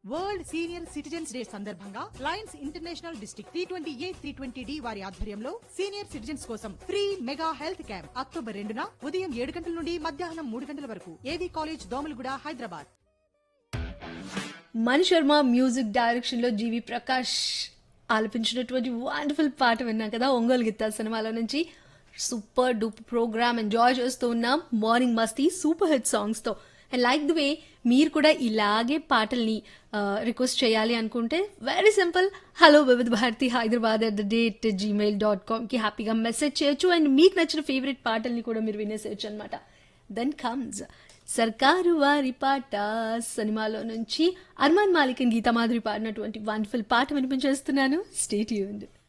world senior citizens day సందర్భంగా lions international district three twenty A three twenty D వారి ఆధ్వర్యంలో senior citizens కోసం free mega health camp October రెండున ఉదయం ఏడు గంటల నుండి మధ్యాహ్నం మూడు గంటల వరకు A V college Domalguda Hyderabad Mani Sharma music direction లో జీవి ప్రకాష్ ఆలపించినటువంటి వండర్ఫుల్ పాట విన్నాం కదా ఒంగోలు గిత్తా సినిమాలో నుంచి సూపర్ డూప్ ప్రోగ్రామ్ ఎంజాయ్ చేస్తూ ఉన్నాం మార్నింగ్ మస్తీ సూపర్ హిట్ సాంగ్స్తో అండ్ లైక్ ది వే మీరు కూడా ఇలాగే పాటల్ని రిక్వెస్ట్ చేయాలి అనుకుంటే very simple hello Vividh Bharati Hyderabad at the rate Gmail dot కామ్కి హ్యాపీగా మెసేజ్ చేయొచ్చు అండ్ మీకు నచ్చిన ఫేవరెట్ పాటల్ని కూడా మీరు వినేసేయచ్చు అనమాట దెన్ కమ్స్ సర్కారు వారి పాట సినిమాలో నుంచి అర్మాన్ మాలిక్ గీతా మాధురి పాడినటువంటి వండర్ఫుల్ పాట వినిపించేస్తున్నాను స్టేట్ యూండ్